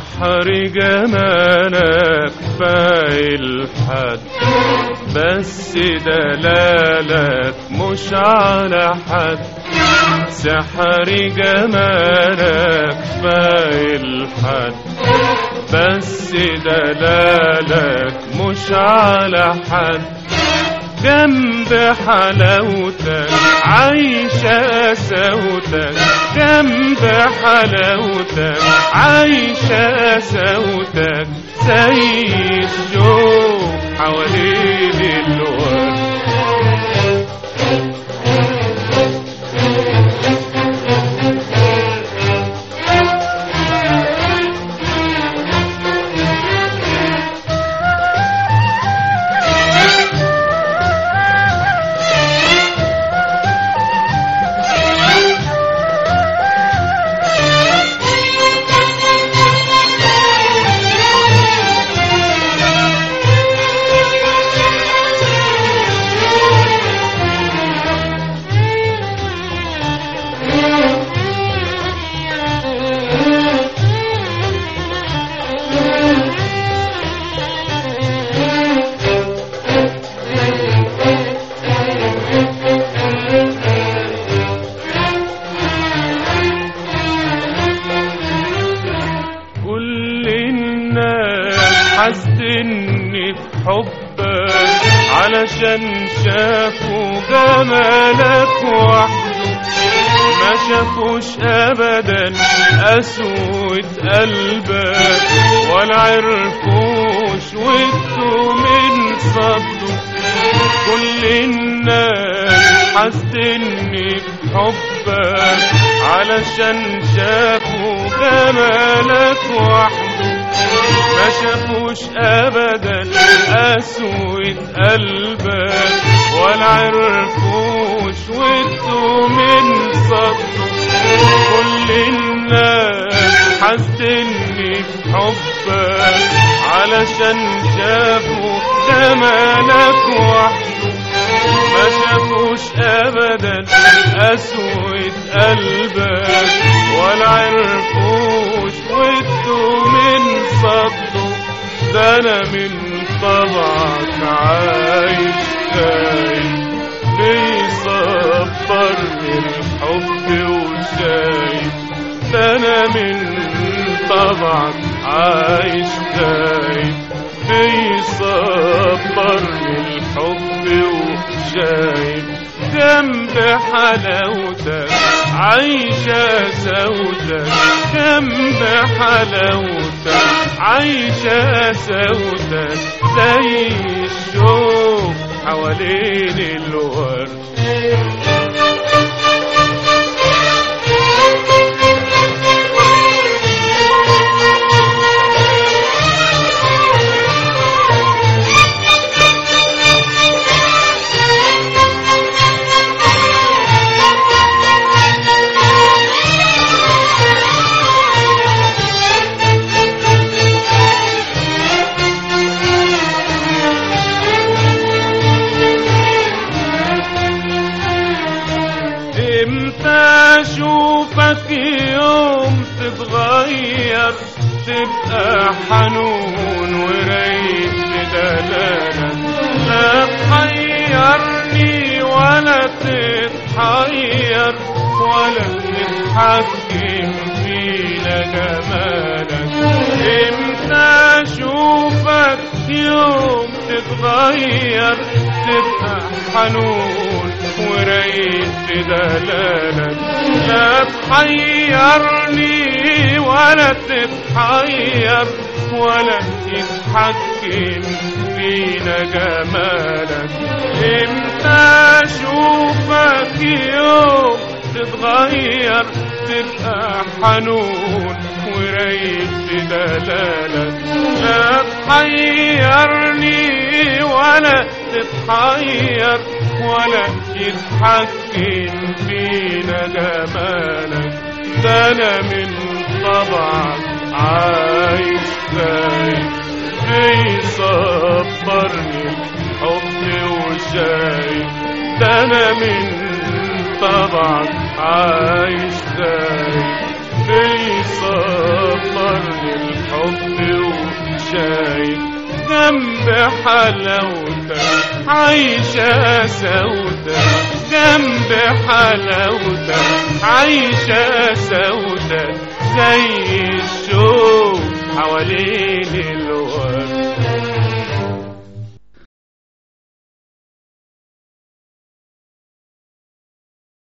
سحر جمالك فايل حد بس دلالك مش على حد سحر جمالك فايل حد بس دلالك مش على حد جنب حلاوتك عايشة سوتك جنب حلاوتك عايشة سوتك زي الشوق حوالين الورد كل الناس حسدني بحبك علشان شافوا جمالك وحده ما شافوش ابدا قسوة قلبك ولا عرفوش وانتوا من صده كل الناس حسدني بحبك علشان شافوا جمالك وحده ما شافوش ابدا قسوة قلبك ولا عرفوش وانتوا من صده كل الناس حسدني بحبك علشان شافوا جمالك وحده ما شافوش ابدا قسوة قلبك ولا عرفوش وانتوا من صده ده انا من طبعك عايش خايف بيصبرني الحب وشايف ده انا من طبعك عايش خايف بيصبرني الحب وشايف جنب حلاوتك عايشة سودك جنب حلاوتك عايشة سودك زي الشوق حوالين الورد امتى اشوفك يوم تتغير تبقى حنون ورايق دلالك لا تحيرني ولا تتحير ولا تتحكم فينا جمالك امتى اشوفك يوم تتغير تبقى حنون ورايق دلالك لا تحيرني ولا تتحير ولا تتحكم فينا جمالك امتى اشوفك يوم تتغير تبقى حنون ورايق دلالك لا تحيرني ولا تتحير ولا يتحكم فينا جمالك ده انا من طبعك عايش خايف بيصبرني الحب وشايف ده انا من طبعك عايش خايف بيصبرني الحب حلاوتك عايشة سودة جنب حلاوتك عايشة سودة زي الشوق حوالين